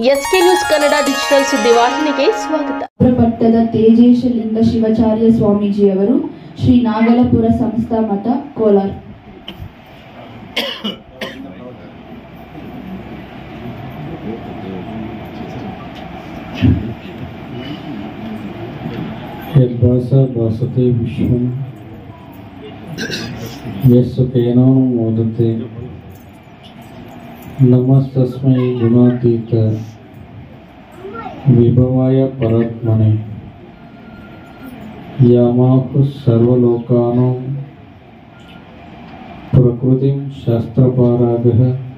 S K news Kannada digital ಸುದ್ದಿವಾಹಿನಿಗೆ ಸ್ವಾಗತ ಪಟ್ಟದ ತೇಜೇಶಲಿಂಗ ಶಿವಾಚಾರ್ಯ ಸ್ವಾಮೀಜಿಯವರು ಶ್ರೀ ನಾಗಲಪುರ ಸಂಸ್ಥಾ ಮಠ ಕೋಲಾರ यद्भास भासते विश्वं यस्य तेनो मोदते नमस्तस्मै गुणातीत विभवाय परात्मने यामाहुः सर्वलोकानां प्रकृतिं शास्त्रपारागः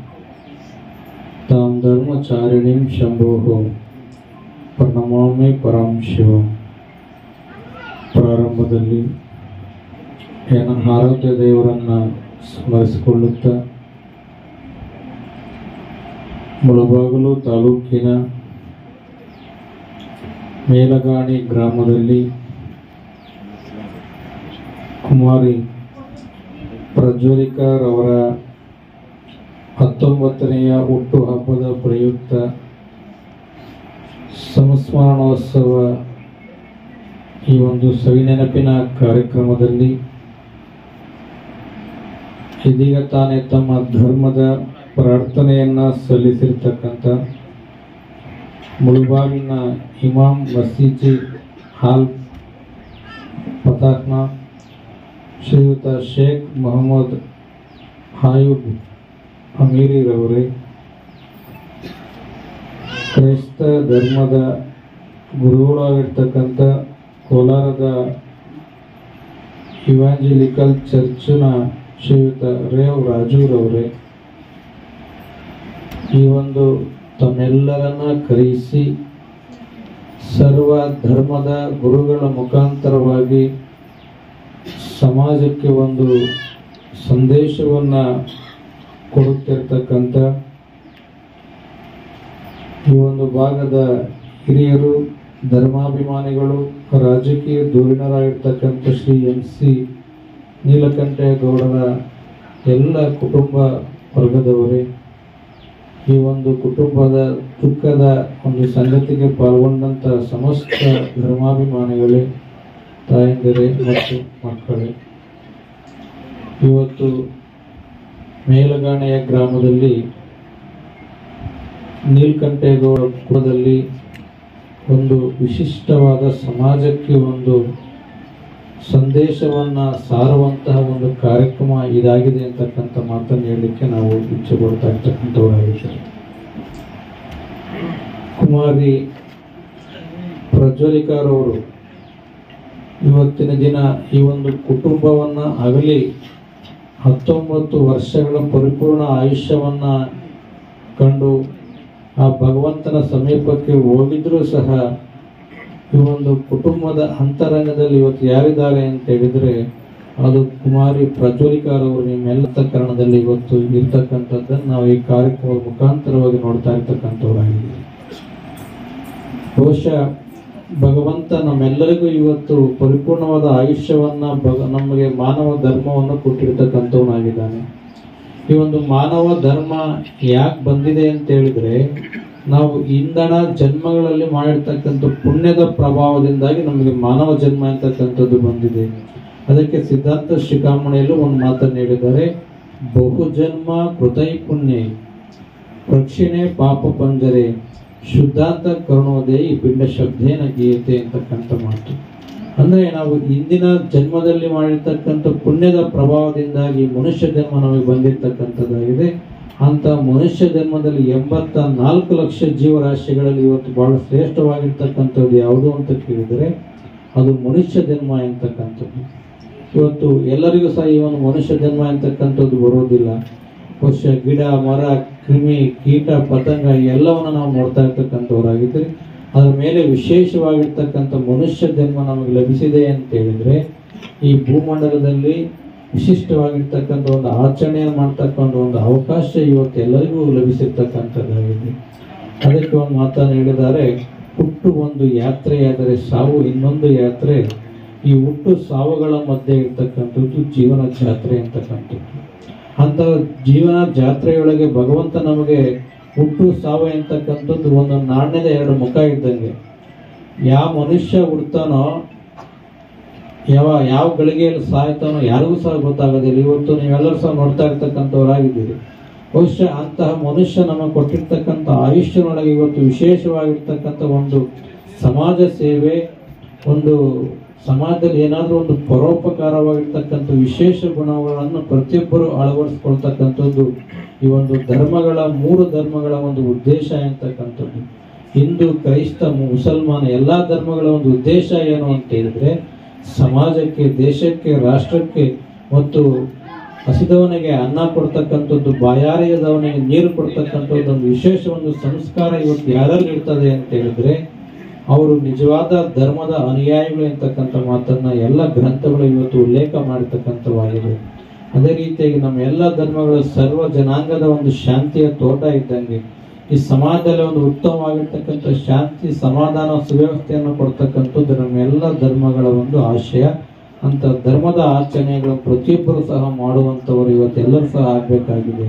तां धर्मचारिणीं शम्भोः ಪ್ರಣಮಾಮಿ ಪರಂ ಶಿವ ಪ್ರಾರಂಭದಲ್ಲಿ ಏನ ಆರಾಧ್ಯ ದೇವರನ್ನು ಸ್ಮರಿಸಿಕೊಳ್ಳುತ್ತಾ ಮುಳಬಾಗಿಲು ತಾಲೂಕಿನ ಮೇಲಗಾಣಿ ಗ್ರಾಮದಲ್ಲಿ ಕುಮಾರಿ ಪ್ರಜ್ವಲಿಕಾರವರ ಹತ್ತೊಂಬತ್ತನೆಯ ಹುಟ್ಟುಹಬ್ಬದ ಪ್ರಯುಕ್ತ ಸಂಸ್ಮರಣೋತ್ಸವ ಈ ಒಂದು ಸವಿನೆನಪಿನ ಕಾರ್ಯಕ್ರಮದಲ್ಲಿ ಇದೀಗ ತಾನೇ ತಮ್ಮ ಧರ್ಮದ ಪ್ರಾರ್ಥನೆಯನ್ನ ಸಲ್ಲಿಸಿರ್ತಕ್ಕಂಥ ಮುಳುಬಾಗಿನ ಇಮಾಮ್ ಮಸೀಜಿ ಹಾಲ್ ಪತಾಕ್ನ ಶ್ರೀಯುತ ಶೇಖ್ ಮೊಹಮ್ಮದ್ ಹಾಯೂಬ್ ಅಮೀರಿರವರೇ ಕ್ರೈಸ್ತ ಧರ್ಮದ ಗುರುಗಳಾಗಿರ್ತಕ್ಕಂಥ ಕೋಲಾರದ ಇವಾಂಜಲಿಕಲ್ ಚರ್ಚಿನ ಶ್ರೀಯುತ ರೇವ್ ರಾಜೂರವರೇ ಈ ಒಂದು ತಮ್ಮೆಲ್ಲರನ್ನ ಕರೆಯಿಸಿ ಸರ್ವ ಧರ್ಮದ ಗುರುಗಳ ಮುಖಾಂತರವಾಗಿ ಸಮಾಜಕ್ಕೆ ಒಂದು ಸಂದೇಶವನ್ನು ಕೊಡುತ್ತಿರ್ತಕ್ಕಂಥ ಈ ಒಂದು ಭಾಗದ ಹಿರಿಯರು ಧರ್ಮಾಭಿಮಾನಿಗಳು ರಾಜಕೀಯ ಧುರೀಣರಾಗಿರ್ತಕ್ಕಂಥ ಶ್ರೀ ಎಂ ಸಿ ನೀಲಕಂಠೇಗೌಡರ ಎಲ್ಲ ಕುಟುಂಬ ವರ್ಗದವರೇ ಈ ಒಂದು ಕುಟುಂಬದ ದುಃಖದ ಒಂದು ಸಂಗತಿಗೆ ಪಾಲ್ಗೊಂಡಂಥ ಸಮಸ್ತ ಧರ್ಮಾಭಿಮಾನಿಗಳೇ ತಾಯಂದಿರೇ ಮತ್ತು ಮಕ್ಕಳೇ ಇವತ್ತು ಮೇಲಗಾಣೆಯ ಗ್ರಾಮದಲ್ಲಿ ನೀಲ್ಕಂಠೇಗೌಡ ಕುಲದಲ್ಲಿ ಒಂದು ವಿಶಿಷ್ಟವಾದ ಸಮಾಜಕ್ಕೆ ಒಂದು ಸಂದೇಶವನ್ನ ಸಾರುವಂತಹ ಒಂದು ಕಾರ್ಯಕ್ರಮ ಇದಾಗಿದೆ ಅಂತಕ್ಕಂಥ ಮಾತನ್ನು ಹೇಳಲಿಕ್ಕೆ ನಾವು ಇಚ್ಛೆ ಪಡ್ತಾ ಇರ್ತಕ್ಕಂಥವರಾಗಿದ್ದೇವೆ ಕುಮಾರಿ ಪ್ರಜ್ವಲಿಕಾರವರು ಇವತ್ತಿನ ದಿನ ಈ ಒಂದು ಕುಟುಂಬವನ್ನ ಅಗಲಿ ಹತ್ತೊಂಬತ್ತು ವರ್ಷಗಳ ಪರಿಪೂರ್ಣ ಆಯುಷ್ಯವನ್ನ ಕಂಡು ಆ ಭಗವಂತನ ಸಮೀಪಕ್ಕೆ ಹೋಗಿದ್ರೂ ಸಹ ಈ ಒಂದು ಕುಟುಂಬದ ಅಂತರಂಗದಲ್ಲಿ ಇವತ್ತು ಯಾರಿದ್ದಾರೆ ಅಂತ ಹೇಳಿದ್ರೆ ಅದು ಕುಮಾರಿ ಪ್ರಜ್ವಲಿಕಾರವರು ನಿಮ್ಮೆಲ್ಲ ಕಾರಣದಲ್ಲಿ ಇವತ್ತು ಇರ್ತಕ್ಕಂಥದ್ದನ್ನು ನಾವು ಈ ಕಾರ್ಯಕ್ರಮದ ಮುಖಾಂತರವಾಗಿ ನೋಡ್ತಾ ಇರ್ತಕ್ಕಂಥವರಾಗಿದ್ದೀವಿ ಬಹುಶಃ ಭಗವಂತ ನಮ್ಮೆಲ್ಲರಿಗೂ ಇವತ್ತು ಪರಿಪೂರ್ಣವಾದ ಆಯುಷ್ಯವನ್ನ ಭಗ ನಮಗೆ ಮಾನವ ಧರ್ಮವನ್ನು ಕೊಟ್ಟಿರ್ತಕ್ಕಂಥವನಾಗಿದ್ದಾನೆ ಈ ಒಂದು ಮಾನವ ಧರ್ಮ ಯಾಕೆ ಬಂದಿದೆ ಅಂತ ಹೇಳಿದ್ರೆ ನಾವು ಇಂಧನ ಜನ್ಮಗಳಲ್ಲಿ ಮಾಡಿರ್ತಕ್ಕಂಥ ಪುಣ್ಯದ ಪ್ರಭಾವದಿಂದಾಗಿ ನಮಗೆ ಮಾನವ ಜನ್ಮ ಅಂತಕ್ಕಂಥದ್ದು ಬಂದಿದೆ ಅದಕ್ಕೆ ಸಿದ್ಧಾಂತ ಶ್ರೀಕಾಮಣಿಯಲ್ಲೂ ಒಂದು ಮಾತನ್ನು ಹೇಳಿದ್ದಾರೆ ಬಹುಜನ್ಮ ಕೃತೈ ಪುಣ್ಯ ಪ್ರಕ್ಷಿಣೆ ಪಾಪ ಪಂಜರೆ ಶುದ್ಧಾಂತ ಕರುಣೋದಯ ಪಿಂಡ ಶಬ್ದೇನ ಗೀಯತೆ ಅಂತಕ್ಕಂಥ ಮಾತು ಅಂದ್ರೆ ನಾವು ಇಂದಿನ ಜನ್ಮದಲ್ಲಿ ಮಾಡಿರ್ತಕ್ಕಂಥ ಪುಣ್ಯದ ಪ್ರಭಾವದಿಂದಾಗಿ ಮನುಷ್ಯ ಜನ್ಮ ನಮಗೆ ಬಂದಿರತಕ್ಕಂಥದ್ದಾಗಿದೆ ಅಂತ ಮನುಷ್ಯ ಜನ್ಮದಲ್ಲಿ ಎಂಬತ್ತ ನಾಲ್ಕು ಲಕ್ಷ ಜೀವರಾಶಿಗಳಲ್ಲಿ ಇವತ್ತು ಬಹಳ ಶ್ರೇಷ್ಠವಾಗಿರ್ತಕ್ಕಂಥದ್ದು ಯಾವುದು ಅಂತ ಕೇಳಿದರೆ ಅದು ಮನುಷ್ಯ ಜನ್ಮ ಎಂತಕ್ಕಂಥದ್ದು ಇವತ್ತು ಎಲ್ಲರಿಗೂ ಸಹ ಈ ಒಂದು ಮನುಷ್ಯ ಜನ್ಮ ಎಂತಕ್ಕಂಥದ್ದು ಬರೋದಿಲ್ಲ ಬಹುಶಃ ಗಿಡ ಮರ ಕ್ರಿಮಿ ಕೀಟ ಪತಂಗ ಎಲ್ಲವನ್ನು ನಾವು ನೋಡ್ತಾ ಇರ್ತಕ್ಕಂಥವ್ರಾಗಿದ್ದೀರಿ ಅದರ ಮೇಲೆ ವಿಶೇಷವಾಗಿರ್ತಕ್ಕಂಥ ಮನುಷ್ಯ ಜನ್ಮ ನಮಗೆ ಲಭಿಸಿದೆ ಅಂತ ಹೇಳಿದ್ರೆ ಈ ಭೂಮಂಡಲದಲ್ಲಿ ವಿಶಿಷ್ಟವಾಗಿರ್ತಕ್ಕಂಥ ಒಂದು ಆಚರಣೆಯನ್ನು ಮಾಡ್ತಕ್ಕಂಥ ಒಂದು ಅವಕಾಶ ಇವತ್ತು ಎಲ್ಲರಿಗೂ ಲಭಿಸಿರ್ತಕ್ಕಂಥದ್ದಾಗಿದೆ ಅದಕ್ಕೆ ಒಂದು ಮಾತನ್ನು ಹೇಳಿದ್ದಾರೆ ಹುಟ್ಟು ಒಂದು ಯಾತ್ರೆಯಾದರೆ ಸಾವು ಇನ್ನೊಂದು ಯಾತ್ರೆ ಈ ಹುಟ್ಟು ಸಾವುಗಳ ಮಧ್ಯೆ ಇರ್ತಕ್ಕಂಥದ್ದು ಜೀವನ ಜಾತ್ರೆ ಅಂತಕ್ಕಂಥದ್ದು ಅಂತ ಜೀವನ ಜಾತ್ರೆಯೊಳಗೆ ಭಗವಂತ ನಮಗೆ ಹುಟ್ಟು ಸಾವು ಅಂತಕ್ಕಂಥದ್ದು ಒಂದು ನಾಣ್ಯದ ಎರಡು ಮುಖ ಇದ್ದಂಗೆ ಯಾವ ಮನುಷ್ಯ ಹುಡ್ತಾನೋ ಯಾವ ಯಾವ ಗಳಿಗೆಯಲ್ಲಿ ಸಾಯ್ತಾನೋ ಯಾರಿಗೂ ಸಹ ಗೊತ್ತಾಗೋದಿಲ್ಲ ಇವತ್ತು ನೀವೆಲ್ಲರೂ ಸಹ ನೋಡ್ತಾ ಇರ್ತಕ್ಕಂಥವರಾಗಿದ್ದೀರಿ ಬಹುಶಃ ಅಂತಹ ಮನುಷ್ಯ ನಮಗೆ ಕೊಟ್ಟಿರ್ತಕ್ಕಂಥ ಆಯುಷ್ಯನೊಳಗೆ ಇವತ್ತು ವಿಶೇಷವಾಗಿರ್ತಕ್ಕಂಥ ಒಂದು ಸಮಾಜ ಸೇವೆ ಒಂದು ಸಮಾಜದಲ್ಲಿ ಏನಾದರೂ ಒಂದು ಪರೋಪಕಾರವಾಗಿರ್ತಕ್ಕಂಥ ವಿಶೇಷ ಗುಣಗಳನ್ನು ಪ್ರತಿಯೊಬ್ಬರು ಅಳವಡಿಸ್ಕೊಳ್ತಕ್ಕಂಥದ್ದು ಈ ಒಂದು ಧರ್ಮಗಳ ಮೂರು ಧರ್ಮಗಳ ಒಂದು ಉದ್ದೇಶ ಅಂತಕ್ಕಂಥದ್ದು ಹಿಂದೂ ಕ್ರೈಸ್ತ ಮುಸಲ್ಮಾನ ಎಲ್ಲ ಧರ್ಮಗಳ ಒಂದು ಉದ್ದೇಶ ಏನು ಅಂತ ಹೇಳಿದ್ರೆ ಸಮಾಜಕ್ಕೆ ದೇಶಕ್ಕೆ ರಾಷ್ಟ್ರಕ್ಕೆ ಮತ್ತು ಹಸಿದವನಿಗೆ ಅನ್ನ ಕೊಡ್ತಕ್ಕಂಥದ್ದು ಬಾಯಾರಿಯದವನಿಗೆ ನೀರು ಕೊಡ್ತಕ್ಕಂಥದ್ದು ಒಂದು ವಿಶೇಷ ಒಂದು ಸಂಸ್ಕಾರ ಇವತ್ತು ಯಾರಲ್ಲಿ ಇರ್ತದೆ ಅಂತ ಹೇಳಿದ್ರೆ ಅವರು ನಿಜವಾದ ಧರ್ಮದ ಅನುಯಾಯಿಗಳು ಅಂತಕ್ಕಂಥ ಮಾತನ್ನ ಎಲ್ಲ ಗ್ರಂಥಗಳು ಇವತ್ತು ಉಲ್ಲೇಖ ಮಾಡಿರ್ತಕ್ಕಂಥವಾಗಿದೆ ಅದೇ ರೀತಿಯಾಗಿ ನಮ್ಮ ಎಲ್ಲ ಧರ್ಮಗಳು ಸರ್ವ ಜನಾಂಗದ ಒಂದು ಶಾಂತಿಯ ತೋಟ ಇದ್ದಂಗೆ ಈ ಸಮಾಜದಲ್ಲಿ ಒಂದು ಉತ್ತಮವಾಗಿರ್ತಕ್ಕಂಥ ಶಾಂತಿ ಸಮಾಧಾನ ಸುವ್ಯವಸ್ಥೆಯನ್ನು ಕೊಡ್ತಕ್ಕಂಥದ್ದು ನಮ್ಮ ಎಲ್ಲ ಧರ್ಮಗಳ ಒಂದು ಆಶಯ ಅಂತ ಧರ್ಮದ ಆಚರಣೆಗಳು ಪ್ರತಿಯೊಬ್ಬರು ಸಹ ಮಾಡುವಂಥವರು ಇವತ್ತೆಲ್ಲರೂ ಸಹ ಆಗಬೇಕಾಗಿದೆ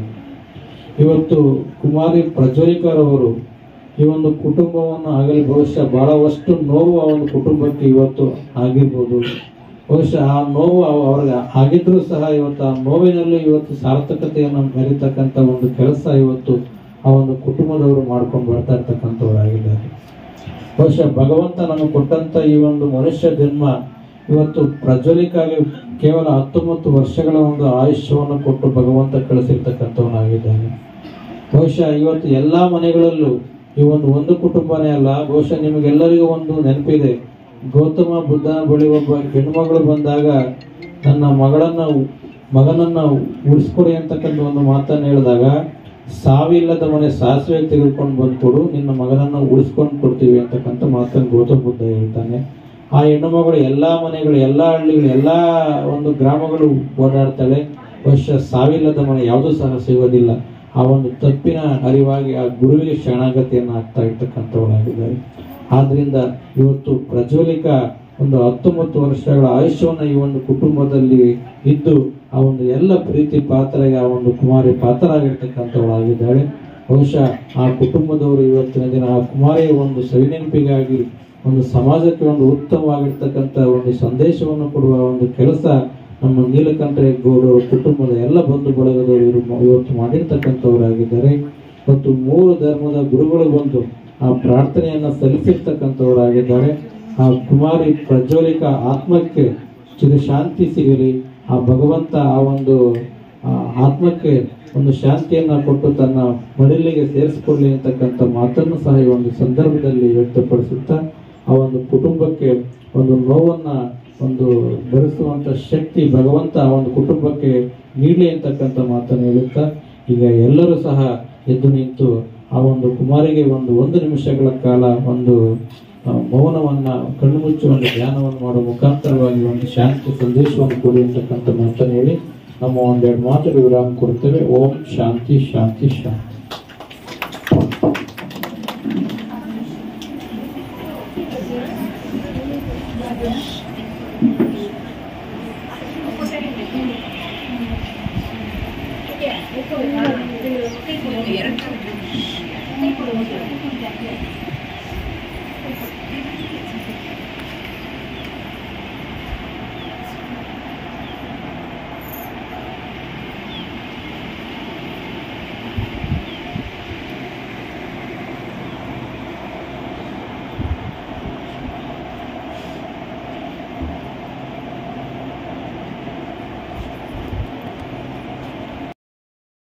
ಇವತ್ತು ಕುಮಾರಿ ಪ್ರಜ್ವಲಿಕರ್ ಅವರು ಈ ಒಂದು ಕುಟುಂಬವನ್ನು ಆಗಲಿ ಬಹುಶಃ ಬಹಳವಷ್ಟು ನೋವು ಆ ಒಂದು ಕುಟುಂಬಕ್ಕೆ ಇವತ್ತು ಆಗಿರ್ಬೋದು ಬಹುಶಃ ಆ ನೋವು ಅವ- ಅವ್ರಿಗೆ ಆಗಿದ್ರೂ ಸಹ ಇವತ್ತು ಆ ನೋವಿನಲ್ಲಿ ಇವತ್ತು ಸಾರ್ಥಕತೆಯನ್ನು ಮೆರಿತಕ್ಕಂಥ ಒಂದು ಕೆಲಸ ಇವತ್ತು ಆ ಒಂದು ಕುಟುಂಬದವರು ಮಾಡ್ಕೊಂಡು ಬರ್ತಾ ಇರ್ತಕ್ಕಂಥವರಾಗಿದ್ದಾರೆ ಬಹುಶಃ ಭಗವಂತ ನಮಗೆ ಕೊಟ್ಟಂತ ಈ ಒಂದು ಮನುಷ್ಯ ಜನ್ಮ ಇವತ್ತು ಪ್ರಜ್ವಲಿಕಾಗಿ ಕೇವಲ ಹತ್ತೊಂಬತ್ತು ವರ್ಷಗಳ ಒಂದು ಆಯುಷ್ಯವನ್ನು ಕೊಟ್ಟು ಭಗವಂತ ಕಳಿಸಿರ್ತಕ್ಕಂಥವನಾಗಿದ್ದಾನೆ ಬಹುಶಃ ಇವತ್ತು ಎಲ್ಲಾ ಮನೆಗಳಲ್ಲೂ ಈ ಒಂದು ಒಂದು ಕುಟುಂಬನೇ ಅಲ್ಲ ಬಹುಶಃ ನಿಮಗೆಲ್ಲರಿಗೂ ಒಂದು ನೆನಪಿದೆ ಗೌತಮ ಬುದ್ಧನ ಬಳಿ ಒಬ್ಬ ಹೆಣ್ಮಗಳು ಬಂದಾಗ ನನ್ನ ಮಗಳನ್ನ ಮಗನನ್ನ ಉಳಿಸ್ಕೊಡಿ ಅಂತಕ್ಕಂಥ ಒಂದು ಮಾತನ್ನು ಹೇಳಿದಾಗ ಸಾವಿಲ್ಲದ ಮನೆ ಸಾಸಿವೆ ತೆಗೆದುಕೊಂಡು ಬಂದ್ಕೊಡು ನಿನ್ನ ಮಗನನ್ನ ಉಳಿಸ್ಕೊಂಡು ಕೊಡ್ತೀವಿ ಅಂತಕ್ಕಂಥ ಮಾತನ್ನು ಗೌತಮ ಬುದ್ಧ ಹೇಳ್ತಾನೆ ಆ ಹೆಣ್ಣು ಮಗಳು ಎಲ್ಲಾ ಮನೆಗಳು ಎಲ್ಲಾ ಹಳ್ಳಿಗಳು ಎಲ್ಲಾ ಒಂದು ಗ್ರಾಮಗಳು ಓಡಾಡ್ತಾಳೆ ಬಹುಶಃ ಸಾವಿಲ್ಲದ ಮನೆ ಯಾವುದೂ ಸಹ ಸಿಗೋದಿಲ್ಲ ಆ ಒಂದು ತಪ್ಪಿನ ಅರಿವಾಗಿ ಆ ಗುರುವಿಗೆ ಶರಣಾಗತಿಯನ್ನು ಆಗ್ತಾ ಇರ್ತಕ್ಕಂಥವರಾಗಿದ್ದಾರೆ ಆದ್ರಿಂದ ಇವತ್ತು ಪ್ರಜ್ವಲಿಕ ಒಂದು ಹತ್ತೊಂಬತ್ತು ವರ್ಷಗಳ ಆಯುಷ್ಯವನ್ನು ಈ ಒಂದು ಕುಟುಂಬದಲ್ಲಿ ಇದ್ದು ಆ ಒಂದು ಎಲ್ಲ ಪ್ರೀತಿ ಪಾತ್ರಗೆ ಆ ಒಂದು ಕುಮಾರಿ ಪಾತ್ರರಾಗಿರ್ತಕ್ಕಂಥವಳಾಗಿದ್ದಾಳೆ ಬಹುಶಃ ಆ ಕುಟುಂಬದವರು ಇವತ್ತಿನ ದಿನ ಆ ಕುಮಾರಿಯ ಒಂದು ಸವಿನೆನಪಿಗಾಗಿ ಒಂದು ಸಮಾಜಕ್ಕೆ ಒಂದು ಉತ್ತಮವಾಗಿರ್ತಕ್ಕಂಥ ಒಂದು ಸಂದೇಶವನ್ನು ಕೊಡುವ ಒಂದು ಕೆಲಸ ನಮ್ಮ ನೀಲಕಂಠ ಗೌಡರ ಕುಟುಂಬದ ಎಲ್ಲ ಬಂಧು ಬಳಗದವರು ಇವರು ಮ- ಇವತ್ತು ಮಾಡಿರ್ತಕ್ಕಂಥವರಾಗಿದ್ದಾರೆ ಮತ್ತು ಮೂರು ಧರ್ಮದ ಗುರುಗಳು ಬಂದು ಆ ಪ್ರಾರ್ಥನೆಯನ್ನ ಸಲ್ಲಿಸಿರ್ತಕ್ಕಂಥವರಾಗಿದ್ದಾರೆ ಆ ಕುಮಾರಿ ಪ್ರಜ್ವಲಿಕ ಆತ್ಮಕ್ಕೆ ಚಿರು ಶಾಂತಿ ಸಿಗಲಿ ಆ ಭಗವಂತ ಆ ಒಂದು ಆ ಆತ್ಮಕ್ಕೆ ಒಂದು ಶಾಂತಿಯನ್ನ ಕೊಟ್ಟು ತನ್ನ ಮಡಿಲಿಗೆ ಸೇರಿಸಿಕೊಳ್ಳಿ ಅಂತಕ್ಕಂಥ ಮಾತನ್ನು ಸಹ ಈ ಒಂದು ಸಂದರ್ಭದಲ್ಲಿ ವ್ಯಕ್ತಪಡಿಸುತ್ತಾ ಆ ಒಂದು ಕುಟುಂಬಕ್ಕೆ ಒಂದು ನೋವನ್ನ ಒಂದು ಭರಿಸುವಂತ ಶಕ್ತಿ ಭಗವಂತ ಆ ಒಂದು ಕುಟುಂಬಕ್ಕೆ ನೀಡಲಿ ಅಂತಕ್ಕಂಥ ಮಾತನ್ನು ಹೇಳುತ್ತಾ ಈಗ ಎಲ್ಲರೂ ಸಹ ಎದ್ದು ನಿಂತು ಆ ಒಂದು ಕುಮಾರಿಗೆ ಒಂದು ಒಂದು ನಿಮಿಷಗಳ ಕಾಲ ಒಂದು ಆ, ಮೌನವನ್ನ ಕಣ್ಣು ಮುಚ್ಚಿ ಒಂದು ಧ್ಯಾನವನ್ನು ಮಾಡುವ ಮುಖಾಂತರವಾಗಿ ಒಂದು ಶಾಂತಿ ಸಂದೇಶವನ್ನು ಕೊಡಿ ಅಂತಕ್ಕಂಥ ಮಾತನ್ನು ಹೇಳಿ ನಮ್ಮ ಒಂದೆರಡು ಮಾತುಗಳು ವಿರಾಮ ಕೊಡ್ತೇವೆ ಓಂ ಶಾಂತಿ ಶಾಂತಿ ಶಾಂತಿ